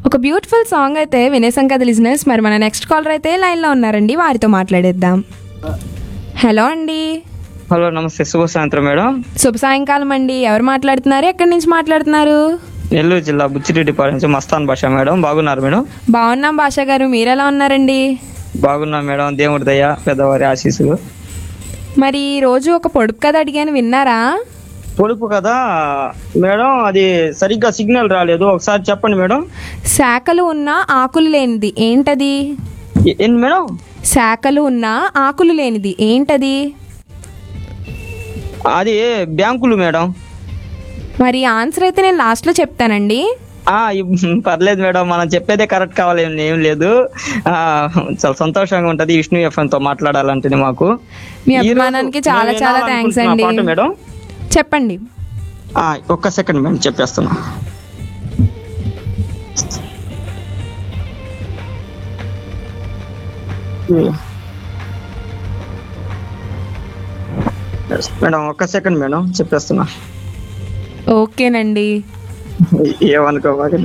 ఒక beautiful song అయితే వినేసాం కదా లిజినెస్ మరి మన నెక్స్ట్ కాలర్ అయితే లైన్లో ఉన్నారండి వారితో మాట్లాడేద్దాం హలో అండి హలో నమస్తే శుభ సాయంత్రం మేడం శుభ సాయంకాలం అండి ఎవరు మాట్లాడుతున్నారు ఎక్కడి నుంచి మాట్లాడుతున్నారు నెల్లూరు జిల్లా బుచ్చిరెడ్డిపాలెం నుంచి మస్తాన్ భాష మేడం బాగున్నారు మేడం బాగున్నాం భాషా గారు మీరెలా ఉన్నారండి బాగున్నాం మేడం దేవుడి దయ పెద్దవారి ఆశీస్సులు మరి ఈ రోజు ఒక పొడుపు కథ అడిగాను విన్నారా పొడుపు కదా మేడం అది సరిగ్గా సిగ్నల్ రాలేదు ఒకసారి చెప్పండి మేడం శాఖలు ఉన్న ఆకులు లేనిది ఏంటది ఏ- ఏంటి మేడం శాఖలు ఉన్న ఆకులు లేనిది ఏంటది అది బ్యాంకులు మేడం మరి ఆన్సర్ అయితే నేను లాస్ట్లో చెప్తానండి ఆ ఇప్- పర్లేదు మేడం మనం చెప్పేదే కరెక్ట్ కావాలి ఏం- ఏం లేదు ఆ చాలా సంతోషంగా ఉంటది విష్ణు ఎఫ్ఎం తో మాట్లాడాలంటేనే మాకు మీ ఈ రోజు అభిమానానికి చాలా నేను చాలా థ్యాంక్స్ వినాలనుకుంటున్న అండి పాట మేడం చెప్పండి ఆ, ఒక్క సెకండ్ మేడం చెప్పేస్తున్నా మేడం ఒక్క సెకండ్ మేడం చెప్పేస్తున్నా ఓకేనండి ఏమనుకోవాలి